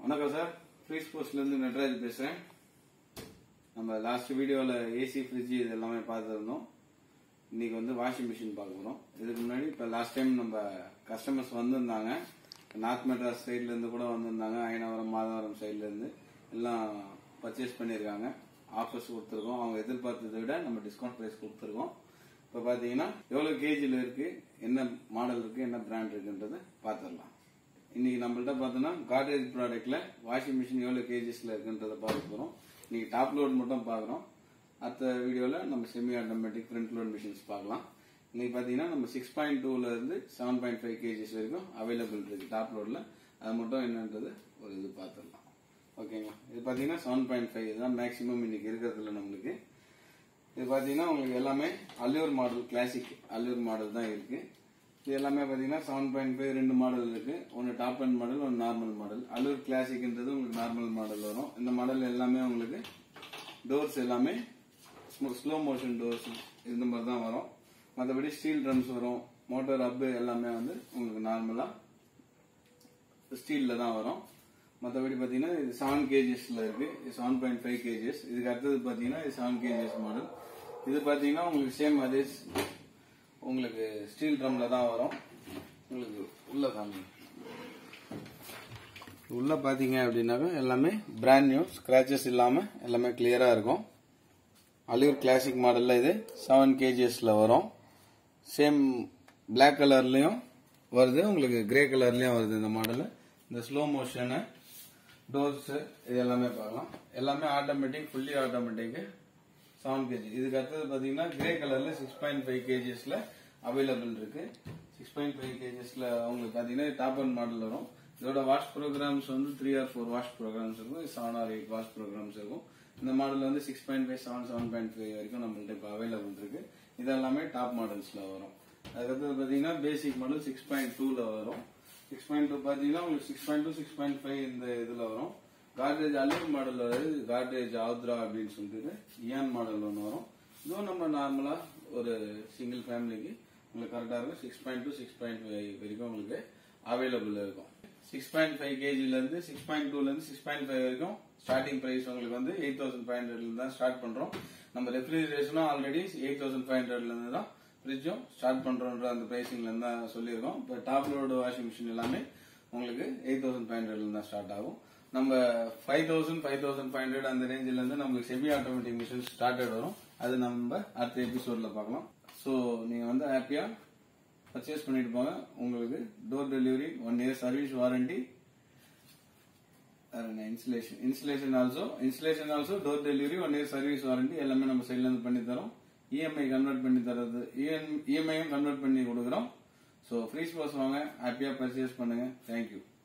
வணக்கம் sir free ஸ்போர்ட்ஸ்லேருந்து Natraj பேசுகிறேன் நம்ம லாஸ்ட் வீடியோவில் ஏசி ஃப்ரிட்ஜ் இது எல்லாமே பார்த்துருந்தோம் இன்னைக்கு வந்து வாஷிங் மிஷின் பார்க்க போகிறோம் இதுக்கு முன்னாடி இப்போ லாஸ்ட் டைம் நம்ம கஸ்டமர்ஸ் வந்திருந்தாங்க நார்த் மெட்ராஸ் சைட்லேருந்து கூட வந்திருந்தாங்க அயனாவரம் மாதவரம் சைட்லேருந்து எல்லாம் பர்ச்சேஸ் பண்ணியிருக்காங்க ஆஃபர்ஸ் கொடுத்துருக்கோம் அவங்க எதிர்பார்த்ததை விட நம்ம டிஸ்கவுண்ட் ப்ரைஸ் கொடுத்துருக்கோம் இப்போ பார்த்தீங்கன்னா எவ்வளோ கேஜில் இருக்கு என்ன மாடல் இருக்கு என்ன பிராண்ட் இருக்குன்றதை பார்த்துடலாம் இன்னைக்கு நம்மள்ட்ட பார்த்தோன்னா காட்ரேஜ் ப்ராடக்ட்ல வாஷிங் மிஷின் எவ்வளோ கேஜிஸ்ல இருக்குன்றத பார்க்க போகிறோம் இன்னைக்கு டாப் லோட் மட்டும் பார்க்குறோம் அடுத்த வீடியோவில் நம்ம semi automatic front load machines பார்க்கலாம் இன்னைக்கு பார்த்தீங்கன்னா நம்ம சிக்ஸ் பாயிண்ட் டூல இருந்து செவன் பாயிண்ட் ஃபைவ் கேஜிஸ் வரைக்கும் அவைலபிள் இருக்கு டாப் லோடில் அது மட்டும் என்னன்றது ஒரு இது பார்த்துடலாம் ஓகேங்களா இது பார்த்தீங்கன்னா செவன் பாயிண்ட் ஃபைவ் இதுதான் மேக்ஸிமம் இன்னைக்கு இருக்கிறதுல நம்மளுக்கு இது பார்த்தீங்கன்னா உங்களுக்கு எல்லாமே அல்லூர் மாடல் கிளாசிக் அல்லூர் மாடல் தான் இருக்கு இது எல்லாமே பார்த்தீங்கன்னா செவன் பாயிண்ட் ஃபைவ் ரெண்டு மாடல் இருக்கு ஒன்று டாப் அண்ட் மாடல் ஒன்று நார்மல் மாடல் அல்லூர் கிளாசிக்ன்றது உங்களுக்கு நார்மல் மாடல் வரும் இந்த மாடல் எல்லாமே உங்களுக்கு டோர்ஸ் எல்லாமே ஸ்லோ மோஷன் டோர்ஸ் இந்த மாதிரி தான் வரும் மற்றபடி ஸ்டீல் ட்ரம்ஸ் வரும் மோட்டார் அப்பு எல்லாமே வந்து உங்களுக்கு நார்மலாக ஸ்டீல்ல தான் வரும் மற்றபடி பார்த்தீங்கன்னா இது செவன் கேஜிஸ்ல இருக்கு இது செவன் பாயிண்ட் ஃபைவ் கேஜிஸ் இதுக்கு அடுத்தது பார்த்தீங்கன்னா இது செவன் கேஜிஸ் மாடல் இது பார்த்தீங்கன்னா உங்களுக்கு சேம் அதே ஸ்- உங்களுக்கு ஸ்டீல் ட்ரம்ல தான் வரும் உங்களுக்கு உள்ள காமி உள்ள பார்த்தீங்க அப்படின்னாக்கா எல்லாமே பிராண்ட் நியூ ஸ்கிராச்சஸ் இல்லாம எல்லாமே கிளியரா இருக்கும் அலியூர் கிளாசிக் மாடல்ல இது செவன் கேஜிஎஸ்ல வரும் சேம் Black கலர்லயும் வருது உங்களுக்கு கிரே கலர்லயும் வருது இந்த மாடல் இந்த ஸ்லோ மோஷனு டோர்ஸ் இது எல்லாமே பார்க்கலாம் எல்லாமே automatic fully automatic seven KG இதுக்கு அடுத்தது பார்த்தீங்கன்னா கிரே கலர்ல சிக்ஸ் பாயிண்ட் ஃபைவ் கேஜிஸ்ல அவைலபிள் இருக்கு சிக்ஸ் பாயிண்ட் ஃபைவ் கேஜிஸ்ல உங்களுக்கு பார்த்தீங்கன்னா டாப் அண்ட் மாடல் வரும் இதோட வாஷ் ப்ரோக்ராம்ஸ் வந்து three or four wash programmes இருக்கும் seven or eight wash programmes இருக்கும் இந்த மாடல் வந்து six point five seven seven point five வரைக்கும் நம்மள்ட்ட இப்போ அவைலபிள் இருக்கு இது எல்லாமே டாப் மாடல்ஸ்ல வரும் அதுக்கடுத்தது பார்த்தீங்கன்னா பேசிக் மாடல் சிக்ஸ் பாயிண்ட் டூல வரும் சிக்ஸ் பாயிண்ட் டூ பார்த்தீங்கன்னா உங்களுக்கு six point two six point five இந்த இதில் வரும் கார்ட்ரேஜ் அலியன் மாடல் வருது கார்ட்ரேஜ் ஆத்ரா அப்படின்னு சொல்லிட்டு இயான் மாடல் ஒன்று வரும் இதுவும் நம்ம நார்மலாக ஒரு சிங்கிள் ஃபேமிலிக்கு உங்களுக்கு கரெக்டாக இருக்கும் six point two six point five வரைக்கும் உங்களுக்கு அவைலபிள் இருக்கும் சிக்ஸ் பாயிண்ட் ஃபைவ் கேஜிலேருந்து சிக்ஸ் பாயிண்ட் டூலேருந்து சிக்ஸ் பாயிண்ட் ஃபைவ் வரைக்கும் ஸ்டார்டிங் ப்ரைஸ் உங்களுக்கு வந்து எயிட் தௌசண்ட் ஃபைவ் ஹண்ட்ரட்ல தான் ஸ்டார்ட் பண்ணுறோம் நம்ம ரெஃப்ரிஜரேஷனும் ஆல்ரெடி எயிட் தௌசண்ட் ஃபைவ் ஹண்ட்ரட்லேருந்து தான் ஃப்ரிட்ஜும் ஸ்டார்ட் பண்றோன்ற அந்த பிரைசிங்ல இருந்து தான் சொல்லியிருக்கோம் இப்போ டாப் லோடு வாஷிங் மிஷின் எல்லாமே உங்களுக்கு எயிட் தௌசண்ட் ஃபைவ் ஹண்ட்ரட்ல தான் ஸ்டார்ட் ஆகும் நம்ம five thousand five thousand five hundred அந்த ரேஞ்சில இருந்து நம்மளுக்கு செமி ஆட்டோமேட்டிக் மிஷின் ஸ்டார்டட் வரும் அது நம்ம அடுத்த எபிசோட்ல பார்க்கலாம் ஸோ நீங்க வந்து ஹாப்பியா பர்ச்சேஸ் பண்ணிட்டு போங்க உங்களுக்கு door delivery one year service warranty installation installation also installation also door delivery one year service warranty எல்லாமே நம்ம சைட்ல இருந்து பண்ணி தரோம் இஎம்ஐ கன்வெர்ட் பண்ணி தரது இஎம்ஐயும் கன்வெர்ட் பண்ணி கொடுக்குறோம் ஸோ ஃப்ரீ ஸ்போர்ட்ஸ் வாங்க ஹாப்பியா பர்ச்சேஸ் பண்ணுங்க தேங்க்யூ